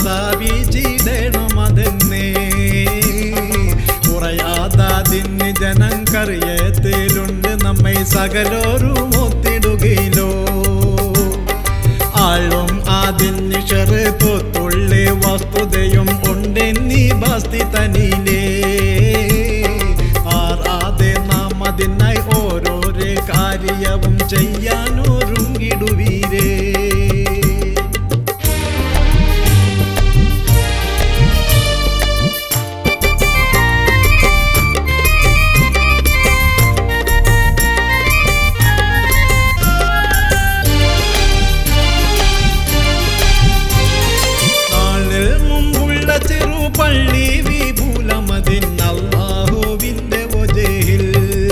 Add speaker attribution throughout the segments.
Speaker 1: സ്ഥാപിച്ചിടണം അതെന്നേ കുറയാതാതിന് ജനം കറിയത്തിലുണ്ട് നമ്മെ സകലോരും ഒത്തിടുകയിലോ ആളും അതിന് ചെറുപ്പത്തുള്ളി വസ്തുതയും ഉണ്ടെന്നീ ബസ്തി തനിലേ ആറാതെ നാം അതിനായി ഓരോരോ കാര്യവും ചെയ്യാനൊരുങ്ങിടുവീരേ നാളിൽ മുമ്പുള്ള ചെറു പള്ളി വിപുലമതിൻ അള്ളാഹുവിന്റെ ഒജയിൽ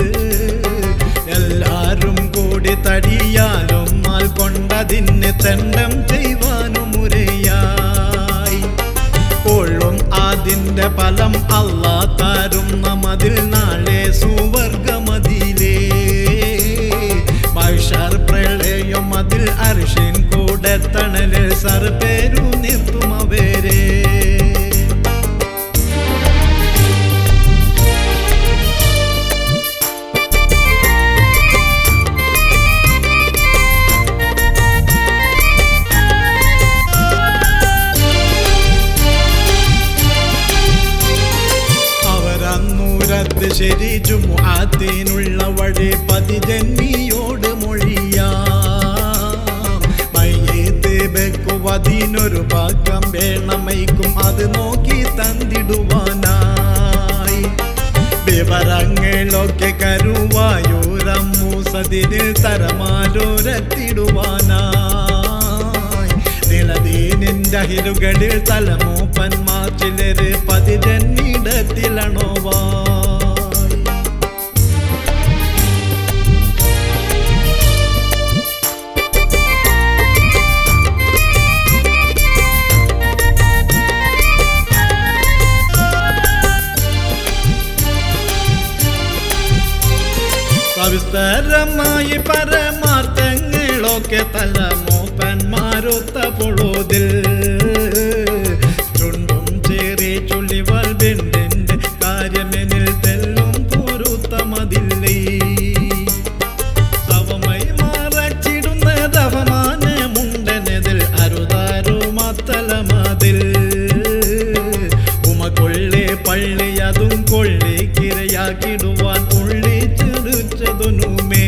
Speaker 1: എല്ലാരും കൂടി തടിയാലും മാൽ കൊണ്ടതിന് തെണ്ടം ചെയ്യുവാനും മുരയായി കൊള്ളും അതിന്റെ ഫലം അള്ളാ താരും നമ്മതിൽ നാളെ സുവർഗമതിലേ മൈഷാർ പ്രളയം അതിൽ അർഷിൻ കൂടെ തണലിൽ സർപ്പേരു നിർത്തും അവരെ അവരന്നൂരത്ത് ശരി ജുമുഅത്തിനുള്ള വഴി പതിജന്മിയോട് മൊഴിയാം മയ്യേത്ത് വെക്കുവതിനൊരു ഭാഗം വേണമൈക്കും അത് നോക്കി തന്നിടുവാനായി വിവരങ്ങളൊക്കെ കരുവായൂരമ്മൂസതിന് തരമാലോരത്തിടുവാനായി നിലദീനിന്റെ അഹിലുകളിൽ തലമൂപ്പന്മാർ ചിലര് പതിജന്നിടത്തിലണോവായി സവിസ്തരമായി പരമാർത്ഥങ്ങളൊക്കെ തലമൂപ്പന്മാരൊത്ത പൊഴുതിൽ ചുണ്ടും ചേറി ചുള്ളിവൽ ബിണ്ടിന്റെ കാര്യമെനിൽ തെല്ലും പൊരുത്തമതില്ലേ സവമൈ മറച്ചിടുന്നത് അവമാനമുണ്ടനതിൽ അരുതാരുമത്തലമതിൽ ഉമകൊള്ളി പള്ളി അതും കൊള്ളി കിരയാക്കിടുവാൻ ഉള്ളി ചെറുച്ചതുനുമേ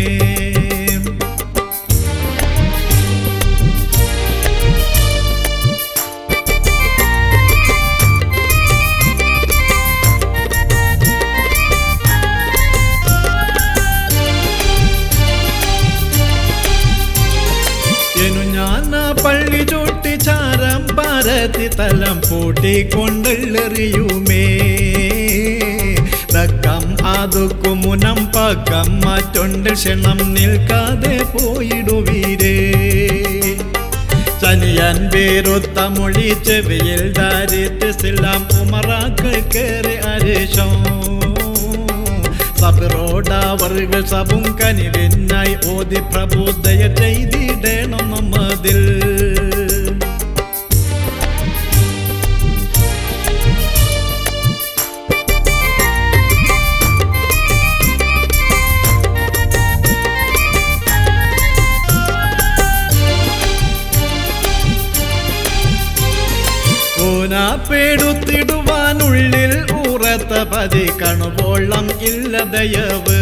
Speaker 1: എന്നു ഞാൻ ആ പള്ളി ചൂട്ടി ചാരം പരത്തി തലം പൂട്ടിക്കൊണ്ടെറിയുമേ തക്കം അതുക്കു മുനം പക്കം മറ്റൊണ്ട് ക്ഷണം നിൽക്കാതെ പോയിടുവീരേ ചനിയൻ പേരുത്ത മൊഴി ചെവിയിൽ ദാരിദ്ര്യസിലാം ഉമറാക്കൾ കയറി അരേശം സബറോടവർകൾ സബും കനിവിനായി ഓതി പ്രബോധയ ചെയ്തിടണം നമ്മതിൽ ൂനാപ്പെടുത്തിടുവാനുള്ളിൽ ഉറത്ത പതി കണുവോളം ഇല്ല ദയവ്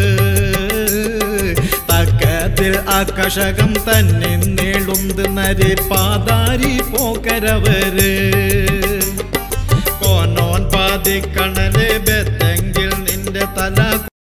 Speaker 1: തക്കത്തിൽ ആകർഷകം തന്നെ നേളുന്ത് നരി പാതാരി പോക്കരവര് കോനോൻ പാതി കണല് ബെത്ത